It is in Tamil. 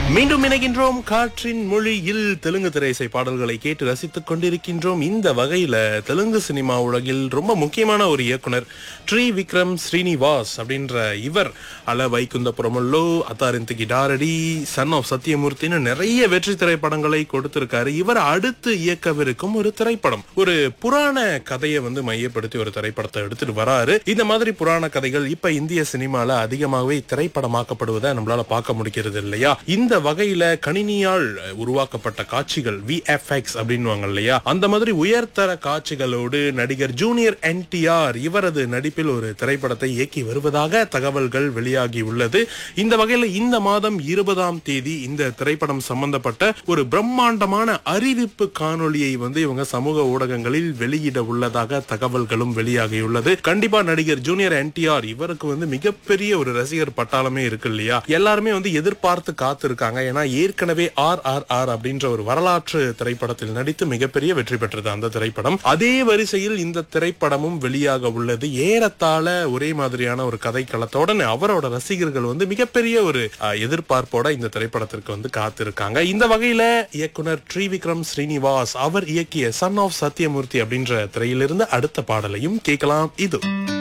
மீண்டும் இணைகின்றோம் காற்றின் மொழியில் தெலுங்கு திரைசை பாடல்களை கேட்டு ரசித்துக் கொண்டிருக்கின்றோம் இந்த வகையில தெலுங்கு சினிமா உலகில் ரொம்ப முக்கியமான ஒரு இயக்குனர் ட்ரீ விக்ரம் ஸ்ரீனிவாஸ் அப்படின்ற இவர் அல வைகுந்தபுரமுல்லோ அத்தாரிந்து கிடாரடி சன் ஆஃப் சத்யமூர்த்தின்னு நிறைய வெற்றி திரைப்படங்களை கொடுத்திருக்காரு இவர் அடுத்து இயக்கவிருக்கும் ஒரு திரைப்படம் ஒரு புராண கதையை வந்து மையப்படுத்தி ஒரு திரைப்படத்தை எடுத்துட்டு வராரு இந்த மாதிரி புராண கதைகள் இப்ப இந்திய சினிமால அதிகமாகவே திரைப்படமாக்கப்படுவதை நம்மளால பார்க்க முடிகிறது இல்லையா இந்த வகையில கணினியால் உருவாக்கப்பட்ட காட்சிகள் விஎஃப்எக்ஸ் அப்படின்னுவாங்க இல்லையா அந்த மாதிரி உயர்தர காட்சிகளோடு நடிகர் ஜூனியர் என்டிஆர் இவரது நடிப்பில் ஒரு திரைப்படத்தை இயக்கி வருவதாக தகவல்கள் வெளியாகி உள்ளது இந்த வகையில இந்த மாதம் இருபதாம் தேதி இந்த திரைப்படம் சம்பந்தப்பட்ட ஒரு பிரம்மாண்டமான அறிவிப்பு காணொளியை வந்து இவங்க சமூக ஊடகங்களில் வெளியிட உள்ளதாக தகவல்களும் வெளியாகியுள்ளது கண்டிப்பா நடிகர் ஜூனியர் என்டிஆர் இவருக்கு வந்து மிகப்பெரிய ஒரு ரசிகர் பட்டாளமே இருக்கு இல்லையா எல்லாருமே வந்து எதிர்பார்த்து காத்திருக்காங்க ஏன்னா ஏற்கனவே ஆர் ஆர் ஆர் அப்படின்ற ஒரு வரலாற்று திரைப்படத்தில் நடித்து மிகப்பெரிய வெற்றி பெற்றது அந்த திரைப்படம் அதே வரிசையில் இந்த திரைப்படமும் வெளியாக உள்ளது ஏறத்தாழ ஒரே மாதிரியான ஒரு கதைக்களத்தோட அவரோட ரசிகர்கள் வந்து மிகப்பெரிய ஒரு அஹ், எதிர்பார்ப்போட இந்த திரைப்படத்திற்கு வந்து காத்திருக்காங்க இந்த வகையில இயக்குனர் ட்ரீ விக்ரம் ஸ்ரீனிவாஸ் அவர் இயக்கிய சன் ஆஃப் சத்யமூர்த்தி அப்படின்ற திரையிலிருந்து அடுத்த பாடலையும் கேட்கலாம் இது